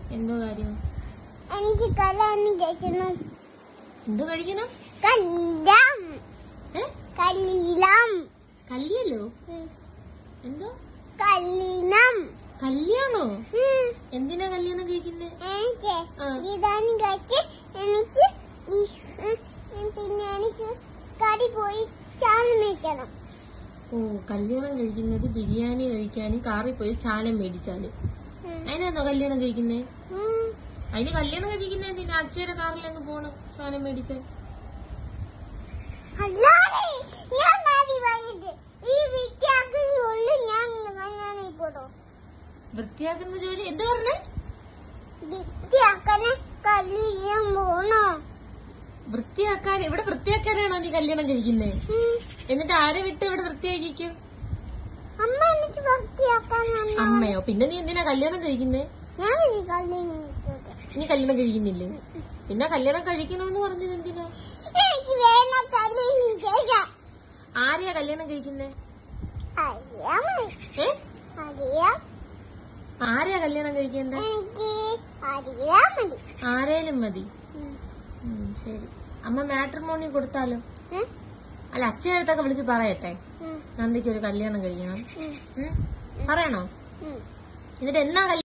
എന്തോ കാര്യം എനിക്ക് കല്യാണം കഴിക്കണം എന്തോ കഴിക്കണം കല്യാണം ഏ കല്യാണം കല്യല്ലോ ഉം. എന്തോ കല്യാണം കല്യാണോ ഉം. എന്തിനാ കല്യാണം കഴിക്കുന്നേ എനിക്ക് ആ. ഇതാണ് കഴിച്ച് എനിക്ക് ഈ- ഉം, പിന്നെ എനിക്ക് കടി പോയി ചാണം വെക്കണം ഓ കല്യാണം കഴിക്കുന്നത് ബിരിയാണി കഴിക്കാനും കാറിൽ പോയി ചാനം മേടിച്ചാല് ഉം. അതിനാന്നോ കല്യാണം കഴിക്കുന്നേ ഉം. അതിന് കല്യാണം കഴിക്കുന്ന എന്തിനാ അച്ഛയുടെ കാറിൽ അങ്ങ് പോണം സാധനം മേടിച്ചാൽ അല്ലാതെ ഞാൻ കാര്യം പറഞ്ഞിട്ട് ഈ വിദ്യാർത്ഥിയുള്ളു ഞാൻ കല്യാണം പോടോ വൃത്തിയാക്കുന്ന ജോലി എന്താ പറഞ്ഞേ വിദ്യാക്കനെ കല്യാണം പോണോ വൃത്തിയാക്കാൻ ഇവിടെ വൃത്തിയാക്കാനാണോ നീ കല്യാണം കഴിക്കുന്നേ ഉം. എന്നിട്ട് ആരെ വിട്ട് ഇവിടെ വൃത്തിയാക്കിക്കും അമ്മ എനിക്ക് വൃത്തിയാക്കാൻ വന്നോ? അമ്മയോ പിന്നെ നീ എന്തിനാ കല്യാണം കഴിക്കുന്നേ ഞാൻ ഒരു കല്യാണം കഴിച്ചോട്ടെ. നീ കല്യാണം കഴിക്കുന്നില്ലേ പിന്നെ കല്യാണം കഴിക്കണമെന്ന് പറഞ്ഞത് എന്തിനാ എനിക്ക് വേണം കല്യാണം കഴിക്കാൻ ആരെയാ കല്യാണം കഴിക്കുന്നേ അറിയാം ഏ അറിയാം ആരെയാ കല്യാണം കഴിക്കേണ്ട എനിക്ക് അറിയാം മതി ആരേലും മതി ഉം. ഉം, ശരി അമ്മ മാട്രിമോണി കൊടുത്താലോ ഉം. അല്ല അച്ഛനടുത്തൊക്കെ വിളിച്ച് പറയട്ടെ ഉം. നന്ദിക്ക് ഒരു കല്യാണം കഴിക്കണം ഉം. ഉം? പറയണോ ഉം. എന്നിട്ട് എന്നാ കല്യാണം